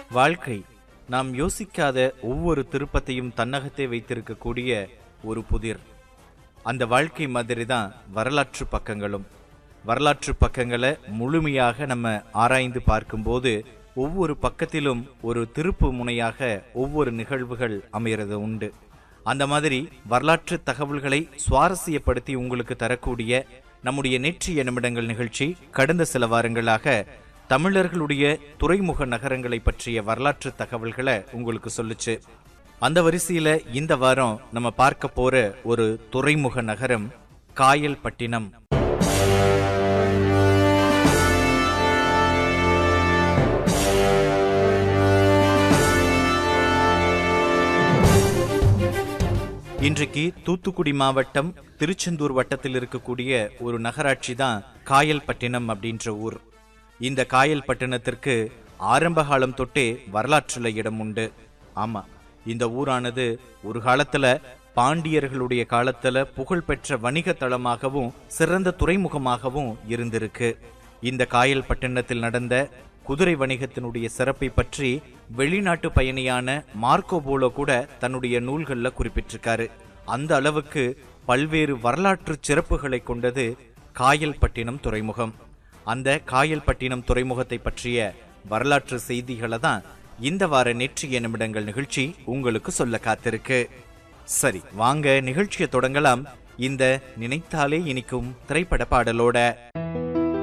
வாழ்க்கை நாம் யோசிக்காத ஒவ்வொரு திருப்பத்தையும் தன்னகத்தே வைத்திருக்கக்கூடிய ஒரு புதிர் அந்த வாழ்க்கை மாதிரி தான் வரலாற்று பக்கங்களும் வரலாற்று பக்கங்களை முழுமையாக நம்ம ஆராய்ந்து பார்க்கும்போது ஒவ்வொரு பக்கத்திலும் ஒரு திருப்பு முனையாக ஒவ்வொரு நிகழ்வுகள் அமைகிறது உண்டு அந்த மாதிரி வரலாற்று தகவல்களை சுவாரஸ்யப்படுத்தி உங்களுக்கு தரக்கூடிய நம்முடைய நெற்றிய நிமிடங்கள் நிகழ்ச்சி கடந்த சில வாரங்களாக தமிழர்களுடைய துறைமுக நகரங்களை பற்றிய வரலாற்று தகவல்களை உங்களுக்கு சொல்லுச்சு அந்த வரிசையில இந்த வாரம் நம்ம பார்க்க போற ஒரு துறைமுக நகரம் காயல்பட்டினம் இன்றைக்கு தூத்துக்குடி மாவட்டம் திருச்செந்தூர் வட்டத்தில் இருக்கக்கூடிய ஒரு நகராட்சி தான் காயல்பட்டினம் அப்படின்ற ஊர் இந்த காயல்பட்டினத்திற்கு ஆரம்ப காலம் தொட்டே வரலாற்றுல இடம் உண்டு ஆமா இந்த ஊரானது ஒரு காலத்துல பாண்டியர்களுடைய காலத்துல புகழ்பெற்ற வணிக தளமாகவும் சிறந்த துறைமுகமாகவும் இருந்திருக்கு இந்த காயல்பட்டினத்தில் நடந்த குதிரை வணிகத்தினுடைய சிறப்பை பற்றி வெளிநாட்டு பயணியான மார்க்கோ போலோ கூட தன்னுடைய நூல்கள்ல குறிப்பிட்டிருக்காரு அந்த அளவுக்கு பல்வேறு வரலாற்று சிறப்புகளை கொண்டது காயல்பட்டினம் துறைமுகம் அந்த காயல்பட்டினம் துறைமுகத்தை பற்றிய வரலாற்று செய்திகளை தான் இந்த வார நெற்றிய நிமிடங்கள் நிகழ்ச்சி உங்களுக்கு சொல்ல காத்திருக்கு சரி வாங்க நிகழ்ச்சியை தொடங்கலாம் இந்த நினைத்தாலே இனிக்கும் திரைப்பட பாடலோட